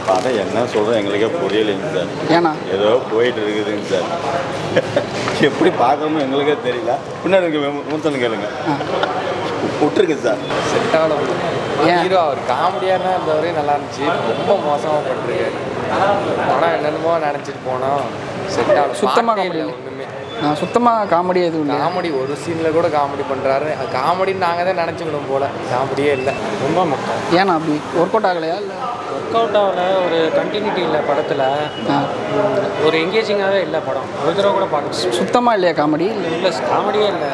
படம் என்ன சொல்கிறோம் எங்களுக்கே புரியலைங்க சார் ஏன்னா ஏதோ போயிட்டு இருக்குதுங்க சார் எப்படி பார்க்கணுமோ எங்களுக்கே தெரியல பின்னாடி இருக்க விமர்சனம் கேளுங்க விட்டுருக்கு சார் செட் ஆகல ஏன்? ஹீரோ அவர் காமெடியான இருந்தவரே நல்லா இருந்துச்சு ரொம்ப மோசமாக பண்ணிருக்காரு படம் என்னென்னமோ நினச்சிட்டு போனோம் செட் ஆகல சுத்தமா பாட்டே comedy இல்லை இல்ல. ஒன்றுமே நான் சுத்தமாக காமெடி எதுவும் இல்லை காமெடி ஒரு சீனில் கூட காமெடி பண்ணுறாரு காமெடின்னு நாங்கள் தான் நினச்சிக்கணும் போல காமெடியே இல்லை ரொம்ப மக்கள் ஏன்னா அப்படி ஒர்க் அவுட் ஆகலையா இல்லை ஒர்க் அவுட் ஆகல ஒரு கண்டினியூட்டி இல்லை படத்தில் ஒரு எங்கேஜிங்காகவே இல்லை படம் ஒரு தடவை கூட பார்க்க சுத்தமாக இல்லையா காமெடி இல்லை ப்ளஸ் காமெடியே இல்லை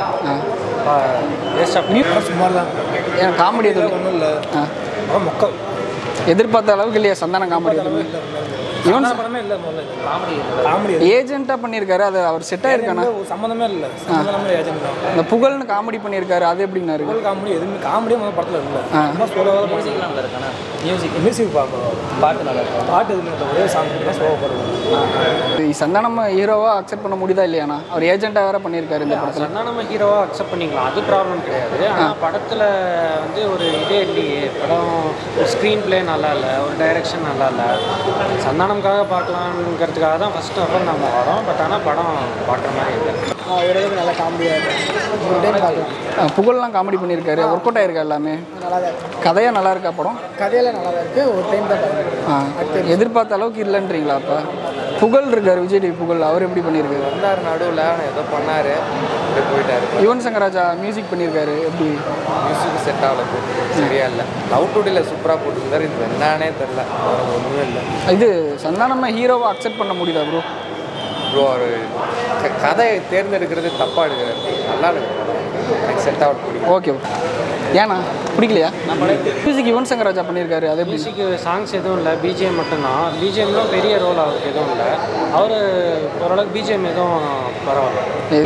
வேஸ்ட் ஆஃப் சுமார் தான் ஏன் காமெடி எதுவும் ஒன்றும் இல்லை ஆ படம் மொக்க எதிர்பார்த்த அளவுக்கு இல்லையா சந்தான காமெடி எதுவுமே இவன் சந்தான படமே இல்லை முதல்ல காமெடி காமெடி ஏஜென்ட்டாக பண்ணியிருக்காரு அது அவர் செட்டாக இருக்கானா ஒரு சம்மந்தமே இல்லை சம்மந்தமே ஏஜென்ட் தான் இந்த புகழ்னு காமெடி பண்ணியிருக்காரு அது எப்படின்னா இருக்கு முதல் காமெடி எதுவுமே காமெடியே முதல் படத்தில் இல்லை ஆ. சும்மா ஸ்லோவாக மியூசிக்லாம் நல்லா இருக்கானே மியூசிக் மியூசிக் பார்க்கணும் பாட்டு நல்லா இருக்கும் பாட்டு எதுவுமே இல்லை ஒரே சாங் தான் ஸ்லோவாக பாடுவோம் சந்தானம் ஹீரோவாக அக்செப்ட் பண்ண முடியுதா இல்லையாண்ணா அவர் ஏஜென்ட்டாக வேற பண்ணியிருக்காரு இந்த படத்தில் சொன்னா நம்ம ஹீரோவாக அக்செப்ட் பண்ணிக்கலாம் அது ப்ராப்ளம் கிடையாது ஆனால் படத்தில் வந்து ஒரு இதே இல்லையே படம் ஸ்க்ரீன் ப்ளே நல்லா இல்லை ஒரு டைரக்ஷன் நல்லா இல்லை சந்தானம்காக பார்க்கலாங்கிறதுக்காக தான் ஃபர்ஸ்ட் ஆஃப் ஆல் நம்ம வரோம் பட் ஆனால் படம் பார்க்குற மாதிரி இல்லை ஓரளவுக்கு நல்லா காமெடியாக இருக்கும் ஒரு டைம் பார்க்கலாம் அஹ் புகழ்லாம் காமெடி பண்ணியிருக்காரு ஒர்க் அவுட் ஆயிருக்கா எல்லாமே நல்லா தான் இருக்கு கதையாக நல்லா இருக்கா படம் கதையெல்லாம் நல்லா தான் இருக்குது ஒரு டைம் தான் பார்க்கணும் ஆ எதிர்பார்த்த அளவுக்கு இல்லைன்றீங்களா அப்போ புகழ் இருக்கார் விஜய் டிவி புகழ் அவர் எப்படி பண்ணியிருக்காரு வந்தார் நடுவில் ஏதோ பண்ணார் அப்படியே போயிட்டாரு யுவன் சங்கர் ராஜா மியூசிக் பண்ணியிருக்காரு எப்படி மியூசிக் செட் ஆகல சரியா இல்லை லவ் டுடியில் சூப்பராக போட்டுருந்தாரு இது என்னன்னே தெரில ஒன்றுமே இல்லை இது சந்தானமாக ஹீரோவை அக்செப்ட் பண்ண முடியுதா ப்ரோ ப்ரோ அவர் க- கதையை தேர்ந்தெடுக்கிறது தப்பாக எடுக்கிறாரு நல்லா எடுக்கிறாரு எனக்கு செட் ஆகட் பிடிக்கும் ஓகே ஏண்ணா பிடிக்கலையா மியூசிக் யுவன் சங்கர் ராஜா பண்ணியிருக்காரு அது எப்படி மியூசிக் சாங்ஸ் எதுவும் இல்லை பிஜிஎம் மட்டும்தான் பிஜிஎம்லாம் பெரிய ரோல் அவருக்கு எதுவும் இல்லை அவர் ஓரளவுக்கு பிஜிஎம் எதுவும் பரவாயில்ல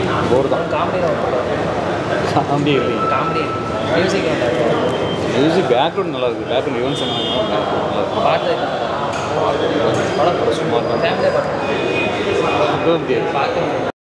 மியூசிக் பேக்ரவுண்ட் நல்லா இருக்குது பேக்ரவுண்ட் யுவன் சங்கர் பாட்டு சும்மா